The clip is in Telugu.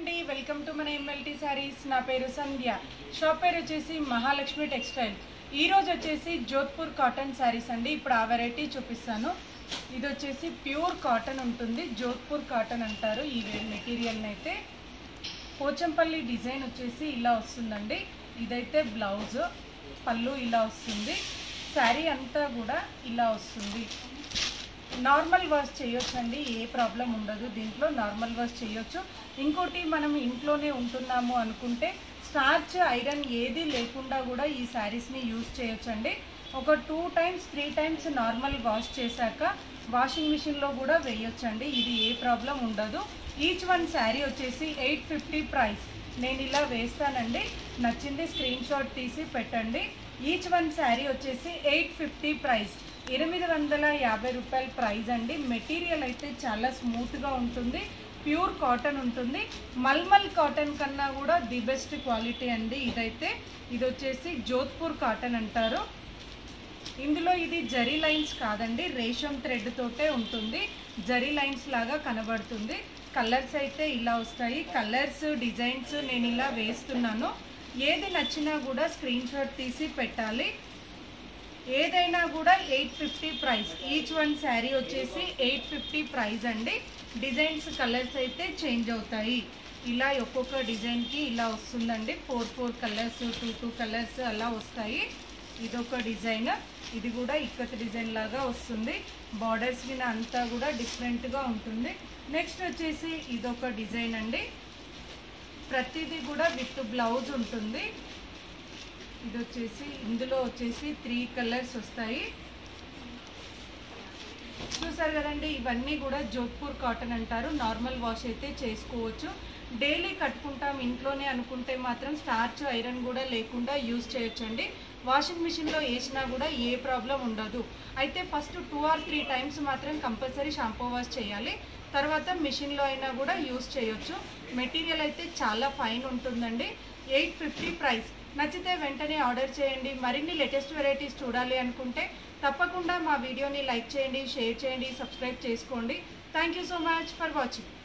అండి వెల్కమ్ టు మన ఎంఎల్టీ శారీస్ నా పేరు సంధ్య షాప్ పేరు వచ్చేసి మహాలక్ష్మి టెక్స్టైల్ ఈ రోజు వచ్చేసి జోధ్పూర్ కాటన్ శారీస్ అండి ఇప్పుడు ఆ వెరైటీ చూపిస్తాను ఇది వచ్చేసి ప్యూర్ కాటన్ ఉంటుంది జోధ్పూర్ కాటన్ అంటారు ఈ మెటీరియల్ని అయితే పోచంపల్లి డిజైన్ వచ్చేసి ఇలా వస్తుందండి ఇదైతే బ్లౌజ్ పళ్ళు ఇలా వస్తుంది శారీ అంతా కూడా ఇలా వస్తుంది నార్మల్ వాష్ చేయొచ్చండి ఏ ప్రాబ్లం ఉండదు దీంట్లో నార్మల్ వాష్ చేయొచ్చు ఇంకోటి మనం ఇంట్లోనే ఉంటున్నాము అనుకుంటే స్టార్చ్ ఐరన్ ఏది లేకుండా కూడా ఈ శారీస్ని యూజ్ చేయొచ్చండి ఒక two times three times normal wash చేశాక వాషింగ్ మిషన్లో కూడా వేయొచ్చండి ఇది ఏ ప్రాబ్లం ఉండదు ఈచ్ వన్ శారీ వచ్చేసి ఎయిట్ ఫిఫ్టీ ప్రైస్ నేను ఇలా వేస్తానండి నచ్చింది స్క్రీన్ షాట్ తీసి పెట్టండి ఈచ్ వన్ శారీ వచ్చేసి ఎయిట్ ఫిఫ్టీ ప్రైస్ ఎనిమిది వందల యాభై రూపాయల ప్రైస్ అండి మెటీరియల్ అయితే చాలా స్మూత్గా ఉంటుంది ప్యూర్ కాటన్ ఉంటుంది మల్మల్ కాటన్ కన్నా కూడా ది బెస్ట్ క్వాలిటీ అండి ఇదైతే ఇది వచ్చేసి జోధ్పూర్ కాటన్ అంటారు ఇందులో ఇది జరీ లైన్స్ కాదండి రేషం థ్రెడ్ తోటే ఉంటుంది జరీ లైన్స్ లాగా కనబడుతుంది కలర్స్ అయితే ఇలా వస్తాయి కలర్స్ డిజైన్స్ నేను ఇలా వేస్తున్నాను ఏది నచ్చినా కూడా స్క్రీన్ షాట్ తీసి పెట్టాలి ఏదైనా కూడా eight fifty price each one saree వచ్చేసి ఎయిట్ ఫిఫ్టీ ప్రైస్ అండి డిజైన్స్ కలర్స్ అయితే చేంజ్ అవుతాయి ఇలా ఒక్కొక్క డిజైన్కి ఇలా వస్తుందండి four four colours two two colours అలా వస్తాయి ఇదొక డిజైన్ ఇది కూడా ఇక్కత్ డిజైన్ లాగా వస్తుంది బార్డర్స్ మీద అంతా కూడా డిఫరెంట్గా ఉంటుంది నెక్స్ట్ వచ్చేసి ఇదొక డిజైన్ అండి ప్రతిదీ కూడా విత్ బ్లౌజ్ ఉంటుంది ఇది వచ్చేసి ఇందులో వచ్చేసి త్రీ కలర్స్ వస్తాయి చూసారు కదండి ఇవన్నీ కూడా జోధ్పూర్ కాటన్ అంటారు నార్మల్ వాష్ అయితే చేసుకోవచ్చు డైలీ కట్టుకుంటాం ఇంట్లోనే అనుకుంటే మాత్రం స్టార్చ్ ఐరన్ కూడా లేకుండా యూజ్ చేయొచ్చండి వాషింగ్ మిషన్లో వేసినా కూడా ఏ ప్రాబ్లం ఉండదు అయితే first two or three times మాత్రం కంపల్సరీ షాంపూ వాష్ చేయాలి తర్వాత మిషన్లో అయినా కూడా యూజ్ చేయొచ్చు మెటీరియల్ అయితే చాలా ఫైన్ ఉంటుందండి ఎయిట్ ఫిఫ్టీ ప్రైస్ నచ్చితే వెంటనే ఆర్డర్ చేయండి మరిన్ని లేటెస్ట్ వెరైటీస్ చూడాలి అనుకుంటే తప్పకుండా మా వీడియోని లైక్ చేయండి షేర్ చేయండి సబ్స్క్రైబ్ చేసుకోండి thank you so much for watching